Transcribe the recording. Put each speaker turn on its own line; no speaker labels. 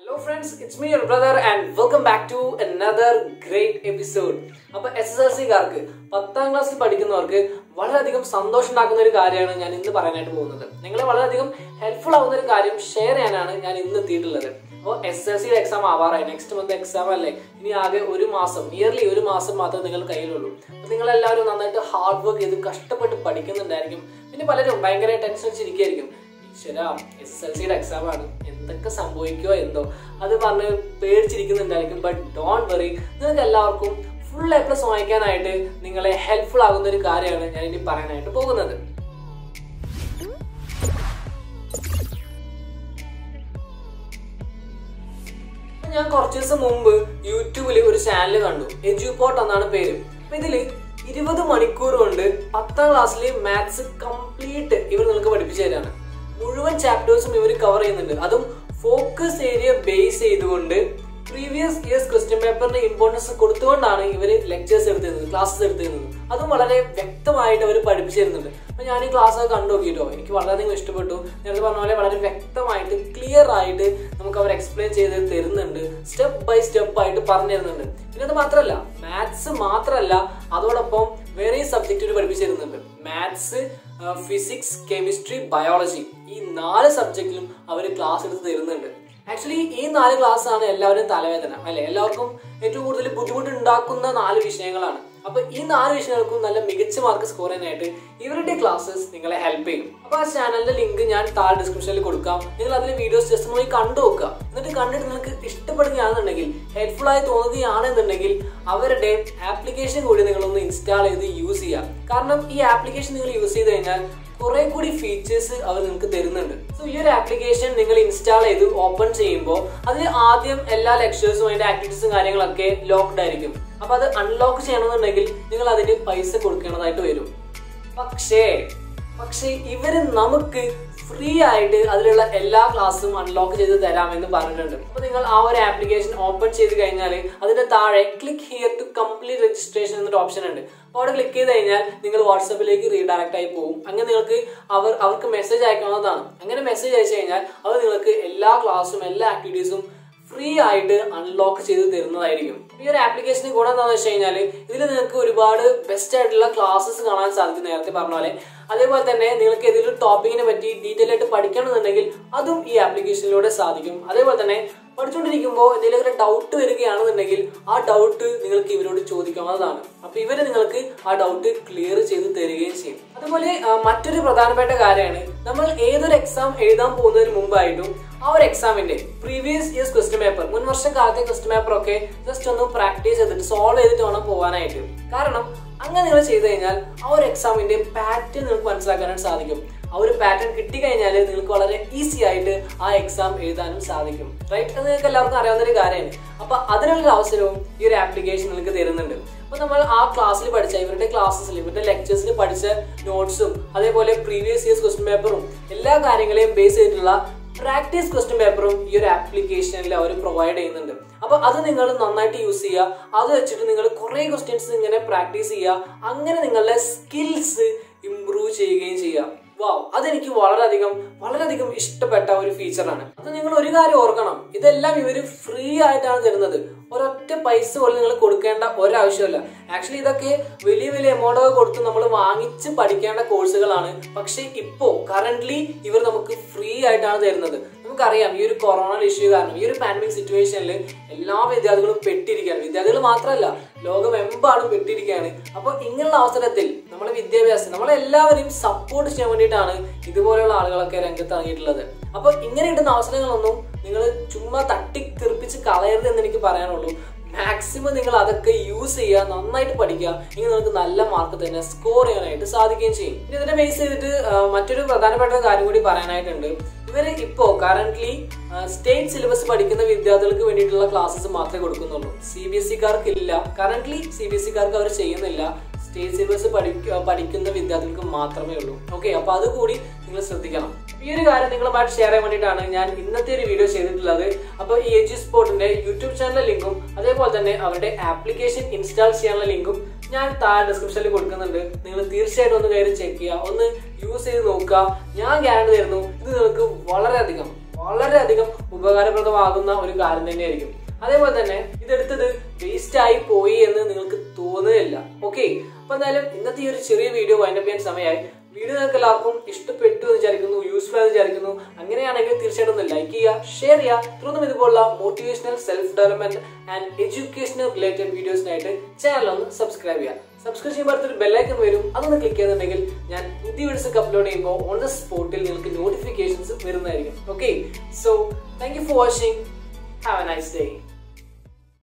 hello friends it's me your brother and welcome back to another great episode അപ്പൊ S S L സിക്കാർക്ക് പത്താം ക്ലാസ്സിൽ പഠിക്കുന്നവർക്ക് വളരെയധികം സന്തോഷം ഉണ്ടാക്കുന്ന ഒരു കാര്യമാണ് ഞാൻ ഇന്ന് പറയാനായിട്ട് പോകുന്നത് നിങ്ങളെ വളരെയധികം ഹെൽപ്ഫുൾ ആവുന്ന ഒരു കാര്യം ഷെയർ ചെയ്യാനാണ് ഞാൻ ഇന്ന് എത്തിയിട്ടുള്ളത് അപ്പോൾ എസ് എൽ സിയുടെ എക്സാം ആവാറായി നെക്സ്റ്റ് മന്ത് എക്സാം അല്ലേ ഇനി ആകെ ഒരു മാസം ഇയർലി ഒരു മാസം മാത്രമേ നിങ്ങൾ കയ്യിലുള്ളൂ അപ്പോൾ നിങ്ങൾ എല്ലാവരും നന്നായിട്ട് ഹാർഡ് വർക്ക് ചെയ്ത് കഷ്ടപ്പെട്ട് പഠിക്കുന്നുണ്ടായിരിക്കും പിന്നെ പലരും ഭയങ്കര ടെൻഷൻ അടിച്ചിരിക്കുകയായിരിക്കും ഈശ്വര എസ് എൽ സിയുടെ എക്സാം ആണ് എന്തൊക്കെ സംഭവിക്കുമോ എന്തോ അത് പറഞ്ഞ് പേടിച്ചിരിക്കുന്നുണ്ടായിരിക്കും ബട്ട് ഡോണ്ട് വറി നിങ്ങൾക്ക് എല്ലാവർക്കും ഫുൾ എ പ്ലസ് വാങ്ങിക്കാനായിട്ട് നിങ്ങളെ ഹെൽപ്ഫുൾ ആകുന്ന ഒരു കാര്യമാണ് ഞാൻ ഇനി പറയാനായിട്ട് പോകുന്നത് ഞാൻ കുറച്ച് ദിവസം മുമ്പ് യൂട്യൂബിൽ ഒരു ചാനൽ കണ്ടു എജുപോട്ട് എന്നാണ് പേര് അപ്പൊ ഇതില് ഇരുപത് മണിക്കൂർ കൊണ്ട് പത്താം ക്ലാസ്സിൽ മാത്സ് കംപ്ലീറ്റ് ഇവർ നിങ്ങൾക്ക് പഠിപ്പിച്ചു തരാണ് മുഴുവൻ ചാപ്റ്റേഴ്സും ഇവർ കവർ ചെയ്യുന്നുണ്ട് അതും ഫോക്കസ് ഏരിയ ബേസ് ചെയ്തുകൊണ്ട് പ്രീവിയസ് ഇയേഴ്സ് ക്വസ്റ്റ്യൻ പേപ്പറിന്റെ ഇമ്പോർട്ടൻസ് കൊടുത്തുകൊണ്ടാണ് ഇവർ ലെക്ചേഴ്സ് എടുത്തിരുന്നത് ക്ലാസ്സസ് എടുത്തിരുന്നത് അതും വളരെ വ്യക്തമായിട്ട് അവർ പഠിപ്പിച്ചു തരുന്നുണ്ട് അപ്പൊ ഞാൻ ഈ ക്ലാസ് ഒക്കെ കണ്ടു നോക്കിയിട്ടോ എനിക്ക് വളരെയധികം ഇഷ്ടപ്പെട്ടു നേരത്തെ പറഞ്ഞ പോലെ വളരെ വ്യക്തമായിട്ട് ക്ലിയർ ആയിട്ട് നമുക്ക് അവർ എക്സ്പ്ലെയിൻ ചെയ്ത് തരുന്നുണ്ട് സ്റ്റെപ്പ് ബൈ സ്റ്റെപ്പ് ആയിട്ട് പറഞ്ഞു തരുന്നുണ്ട് പിന്നെ അത് മാത്രമല്ല മാത്സ് മാത്രമല്ല അതോടൊപ്പം വേറെ സബ്ജക്റ്റ് പഠിപ്പിച്ചു തരുന്നുണ്ട് മാത്സ് ഫിസിക്സ് കെമിസ്ട്രി ബയോളജി ഈ നാല് സബ്ജക്റ്റിലും അവർ ക്ലാസ് എടുത്ത് തരുന്നുണ്ട് ആക്ച്വലി ഈ നാല് ക്ലാസ് ആണ് എല്ലാവരും തലവേദന അല്ലെ എല്ലാവർക്കും ഏറ്റവും കൂടുതൽ ബുദ്ധിമുട്ട് ഉണ്ടാക്കുന്ന നാല് വിഷയങ്ങളാണ് അപ്പൊ ഈ നാല് വിഷയങ്ങൾക്കും നല്ല മികച്ച മാർക്ക് സ്കോർ ചെയ്യാനായിട്ട് ഇവരുടെ ക്ലാസ്സസ് നിങ്ങളെ ഹെൽപ്പ് ചെയ്യും അപ്പൊ ആ ചാനലിന്റെ ലിങ്ക് ഞാൻ താഴെ ഡിസ്ക്രിപ്ഷനിൽ കൊടുക്കാം നിങ്ങൾ അതിലെ വീഡിയോസ് ജസ്റ്റ് പോയി കണ്ടു നോക്കുക എന്നിട്ട് കണ്ടിട്ട് നിങ്ങൾക്ക് ഇഷ്ടപ്പെടുകയാണെന്നുണ്ടെങ്കിൽ ഹെൽപ്ഫുൾ ആയി തോന്നുകയാണെന്നുണ്ടെങ്കിൽ അവരുടെ ആപ്ലിക്കേഷൻ കൂടി നിങ്ങളൊന്ന് ഇൻസ്റ്റാൾ ചെയ്ത് യൂസ് ചെയ്യാം കാരണം ഈ ആപ്ലിക്കേഷൻ നിങ്ങൾ യൂസ് ചെയ്ത് കഴിഞ്ഞാൽ കുറെ കൂടി ഫീച്ചേഴ്സ് അവർ നിങ്ങൾക്ക് തരുന്നുണ്ട് സോ ഈ ഒരു ആപ്ലിക്കേഷൻ നിങ്ങൾ ഇൻസ്റ്റാൾ ചെയ്ത് ഓപ്പൺ ചെയ്യുമ്പോൾ അതിൽ ആദ്യം എല്ലാ ലെക്ചേഴ്സും അതിന്റെ ആക്ടിവിറ്റീസും കാര്യങ്ങളൊക്കെ ലോക്ക്ഡ് ആയിരിക്കും അപ്പൊ അത് അൺലോക്ക് ചെയ്യണമെന്നുണ്ടെങ്കിൽ നിങ്ങൾ അതിന് പൈസ കൊടുക്കേണ്ടതായിട്ട് വരും പക്ഷേ പക്ഷേ ഇവര് നമുക്ക് ഫ്രീ ആയിട്ട് അതിലുള്ള എല്ലാ ക്ലാസ്സും അൺലോക്ക് ചെയ്ത് തരാമെന്ന് പറഞ്ഞിട്ടുണ്ട് അപ്പൊ നിങ്ങൾ ആ ഒരു ആപ്ലിക്കേഷൻ ഓപ്പൺ ചെയ്ത് കഴിഞ്ഞാൽ അതിന്റെ താഴെ click here to complete registration എന്നൊരു ഓപ്ഷൻ ഉണ്ട് അപ്പോൾ അവിടെ ക്ലിക്ക് ചെയ്ത് കഴിഞ്ഞാൽ നിങ്ങൾ വാട്സപ്പിലേക്ക് റീഡയറക്റ്റ് ആയി പോകും അങ്ങനെ നിങ്ങൾക്ക് അവർ അവർക്ക് മെസ്സേജ് അയക്കാവുന്നതാണ് അങ്ങനെ മെസ്സേജ് അയച്ചു കഴിഞ്ഞാൽ അവർ നിങ്ങൾക്ക് എല്ലാ ക്ലാസ്സും എല്ലാ ആക്ടിവിറ്റീസും ഫ്രീ ആയിട്ട് അൺലോക്ക് ചെയ്ത് തരുന്നതായിരിക്കും ഈ ഒരു ആപ്ലിക്കേഷന് ഗുണം എന്താണെന്ന് വെച്ച് കഴിഞ്ഞാൽ ഇതിൽ നിങ്ങൾക്ക് ഒരുപാട് ബെസ്റ്റ് ആയിട്ടുള്ള ക്ലാസ്സസ് കാണാൻ സാധിക്കും നേരത്തെ പറഞ്ഞ പോലെ അതേപോലെ തന്നെ നിങ്ങൾക്ക് ഏതെങ്കിലും ടോപ്പിക്കിനെ പറ്റി ഡീറ്റെയിൽ ആയിട്ട് പഠിക്കണമെന്നുണ്ടെങ്കിൽ അതും ഈ ആപ്ലിക്കേഷനിലൂടെ സാധിക്കും അതേപോലെ തന്നെ പഠിച്ചുകൊണ്ടിരിക്കുമ്പോൾ എന്തെങ്കിലും ഡൗട്ട് വരികയാണെന്നുണ്ടെങ്കിൽ ആ ഡൗട്ട് നിങ്ങൾക്ക് ഇവരോട് ചോദിക്കാവുന്നതാണ് അപ്പൊ ഇവര് നിങ്ങൾക്ക് ആ ഡൗട്ട് ക്ലിയർ ചെയ്ത് തരികയും ചെയ്യും അതുപോലെ മറ്റൊരു പ്രധാനപ്പെട്ട കാര്യമാണ് നമ്മൾ ഏതൊരു എക്സാം എഴുതാൻ പോകുന്നതിന് മുമ്പായിട്ടും ആ ഒരു എക്സാമിന്റെ പ്രീവിയസ് ഇയേഴ്സ് ക്വസ്റ്റ്യൻ പേപ്പർ മുൻ വർഷ കാലത്തെ ക്വസ്റ്റ്യൻ പേപ്പർ ഒക്കെ ജസ്റ്റ് ഒന്ന് പ്രാക്ടീസ് ചെയ്തിട്ട് സോൾവ് ചെയ്തിട്ട് വേണം പോകാനായിട്ട് കാരണം അങ്ങനെ നിങ്ങൾ ചെയ്തു കഴിഞ്ഞാൽ ആ ഒരു എക്സാമിന്റെ പാറ്റേൺ നിങ്ങൾക്ക് മനസ്സിലാക്കാനായിട്ട് സാധിക്കും ആ ഒരു പാറ്റേൺ കിട്ടിക്കഴിഞ്ഞാൽ നിങ്ങൾക്ക് വളരെ ഈസി ആയിട്ട് ആ എക്സാം എഴുതാനും സാധിക്കും റൈറ്റ് അത് നിങ്ങൾക്ക് എല്ലാവർക്കും അറിയാവുന്ന ഒരു കാര്യമാണ് അപ്പൊ അതിനുള്ള അവസരവും ഈ ഒരു ആപ്ലിക്കേഷൻ നിങ്ങൾക്ക് തരുന്നുണ്ട് അപ്പൊ നമ്മൾ ആ ക്ലാസ്സിൽ പഠിച്ച ഇവരുടെ ക്ലാസ്സസിൽ ഇവരുടെ ലെക്ചേഴ്സിൽ പഠിച്ച നോട്ട്സും അതേപോലെ പ്രീവിയസ് ഇയേഴ്സ് ക്വസ്റ്റ്യൻ പേപ്പറും എല്ലാ കാര്യങ്ങളെയും ബേസ് ചെയ്തിട്ടുള്ള പ്രാക്ടീസ് ക്വസ്റ്റ്യൻ പേപ്പറും ഈ ഒരു ആപ്ലിക്കേഷനിൽ അവർ പ്രൊവൈഡ് ചെയ്യുന്നുണ്ട് അപ്പൊ അത് നിങ്ങൾ നന്നായിട്ട് യൂസ് ചെയ്യുക അത് വെച്ചിട്ട് നിങ്ങൾ കുറെ ക്വസ്റ്റ്യൻസ് ഇങ്ങനെ പ്രാക്ടീസ് ചെയ്യുക അങ്ങനെ നിങ്ങളുടെ സ്കിൽസ് ഇംപ്രൂവ് ചെയ്യുകയും ചെയ്യുക വാവ് അതെനിക്ക് വളരെയധികം വളരെയധികം ഇഷ്ടപ്പെട്ട ഒരു ഫീച്ചറാണ് അത് നിങ്ങൾ ഒരു കാര്യം ഓർക്കണം ഇതെല്ലാം ഇവർ ഫ്രീ ആയിട്ടാണ് തരുന്നത് ഒരൊറ്റ പൈസ പോലും നിങ്ങൾ കൊടുക്കേണ്ട ഒരാവശ്യമില്ല ആക്ച്വലി ഇതൊക്കെ വലിയ വലിയ എമൗണ്ട് ഒക്കെ കൊടുത്ത് നമ്മൾ വാങ്ങിച്ച് പഠിക്കേണ്ട കോഴ്സുകളാണ് പക്ഷെ ഇപ്പോ കറന്റ്ലി ഇവർ നമുക്ക് ഫ്രീ ആയിട്ടാണ് തരുന്നത് നമുക്കറിയാം ഈ ഒരു കൊറോണ ഇഷ്യൂ കാരണം ഈ ഒരു പാൻഡമിക് സിറ്റുവേഷനിൽ എല്ലാ വിദ്യാർത്ഥികളും പെട്ടിരിക്കുകയാണ് വിദ്യാർത്ഥികൾ മാത്രമല്ല ലോകമെമ്പാടും പെട്ടിരിക്കുകയാണ് അപ്പോൾ ഇങ്ങനെയുള്ള അവസരത്തിൽ നമ്മുടെ വിദ്യാഭ്യാസം നമ്മളെല്ലാവരെയും സപ്പോർട്ട് ചെയ്യാൻ വേണ്ടിയിട്ടാണ് ഇതുപോലെയുള്ള ആളുകളൊക്കെ രംഗത്ത് ഇറങ്ങിയിട്ടുള്ളത് അപ്പോൾ ഇങ്ങനെ കിട്ടുന്ന അവസരങ്ങളൊന്നും നിങ്ങൾ ചുമ്മാ തട്ടിത്തെറിപ്പിച്ച് കളയരുത് എന്ന് എനിക്ക് പറയാനുള്ളൂ മാക്സിമം നിങ്ങൾ അതൊക്കെ യൂസ് ചെയ്യുക നന്നായിട്ട് പഠിക്കുക എങ്കിൽ നിങ്ങൾക്ക് നല്ല മാർക്ക് തന്നെ സ്കോർ ചെയ്യാനായിട്ട് സാധിക്കുകയും ചെയ്യും ഇനി ഇതിനെ ബേസ് ചെയ്തിട്ട് മറ്റൊരു പ്രധാനപ്പെട്ട കാര്യം കൂടി പറയാനായിട്ടുണ്ട് ഇവർ ഇപ്പോൾ കറന്റ്ലി സ്റ്റേറ്റ് സിലബസ് പഠിക്കുന്ന വിദ്യാർത്ഥികൾക്ക് വേണ്ടിയിട്ടുള്ള ക്ലാസ്സസ് മാത്രമേ കൊടുക്കുന്നുള്ളൂ സി ബി എസ് സിക്കാർക്ക് ഇല്ല കറന്റ്ലി സി ബി എസ് സിക്കാർക്ക് അവർ ചെയ്യുന്നില്ല സ്റ്റേറ്റ് സിലബസ് പഠിക്ക പഠിക്കുന്ന വിദ്യാർത്ഥികൾക്ക് മാത്രമേ ഉള്ളൂ ഓക്കെ അപ്പൊ അതുകൂടി നിങ്ങൾ ശ്രദ്ധിക്കണം ഈ ഒരു കാര്യം നിങ്ങളുമായിട്ട് ഷെയർ ചെയ്യാൻ വേണ്ടിയിട്ടാണ് ഞാൻ ഇന്നത്തെ ഒരു വീഡിയോ ചെയ്തിട്ടുള്ളത് അപ്പോൾ ഈ എജി സ്പോർട്ടിന്റെ യൂട്യൂബ് ചാനലിലെ ലിങ്കും അതേപോലെ തന്നെ അവരുടെ ആപ്ലിക്കേഷൻ ഇൻസ്റ്റാൾ ചെയ്യാനുള്ള ലിങ്കും ഞാൻ താഴെ ഡിസ്ക്രിപ്ഷനിൽ കൊടുക്കുന്നുണ്ട് നിങ്ങൾ തീർച്ചയായിട്ടും ഒന്ന് കയറി ചെക്ക് ചെയ്യുക ഒന്ന് യൂസ് ചെയ്ത് നോക്കുക ഞാൻ ഗ്യാരണ്ടി തരുന്നു ഇത് നിങ്ങൾക്ക് വളരെയധികം വളരെയധികം ഉപകാരപ്രദമാകുന്ന ഒരു കാര്യം തന്നെയായിരിക്കും അതേപോലെ തന്നെ ഇതെടുത്തത് വേസ്റ്റ് ആയി പോയി എന്ന് നിങ്ങൾക്ക് തോന്നുകയില്ല ഓക്കെ അപ്പൊ എന്തായാലും ഇന്നത്തെ ഈ ഒരു ചെറിയ വീഡിയോ വൈൻഡപ്പ് ചെയ്യാൻ സമയമായി വീഡിയോ നിങ്ങൾക്ക് എല്ലാവർക്കും ഇഷ്ടപ്പെട്ടു എന്ന് വിചാരിക്കുന്നു യൂസ്ഫുൾ ആയി വിചാരിക്കുന്നു അങ്ങനെയാണെങ്കിൽ തീർച്ചയായിട്ടും ഒന്ന് ലൈക്ക് ചെയ്യുക ഷെയർ ചെയ്യുക തുടർന്നും ഇതുപോലുള്ള motivational self development and educational related വീഡിയോസിനായിട്ട് ചാനൽ ഒന്ന് സബ്സ്ക്രൈബ് ചെയ്യുക സബ്സ്ക്രൈബ് ചെയ്യുമ്പോൾ അടുത്തൊരു ബെല്ലൈക്കൺ വരും അതൊന്ന് ക്ലിക്ക് ചെയ്യുന്നുണ്ടെങ്കിൽ ഞാൻ പുതിയ വീഡിയോസ് ഒക്കെ അപ്ലോഡ് ചെയ്യുമ്പോൾ ഓൺ ദ സ്പോട്ടിൽ നിങ്ങൾക്ക് നോട്ടിഫിക്കേഷൻസ് വരുന്നതായിരിക്കും okay so thank you for watching have a nice day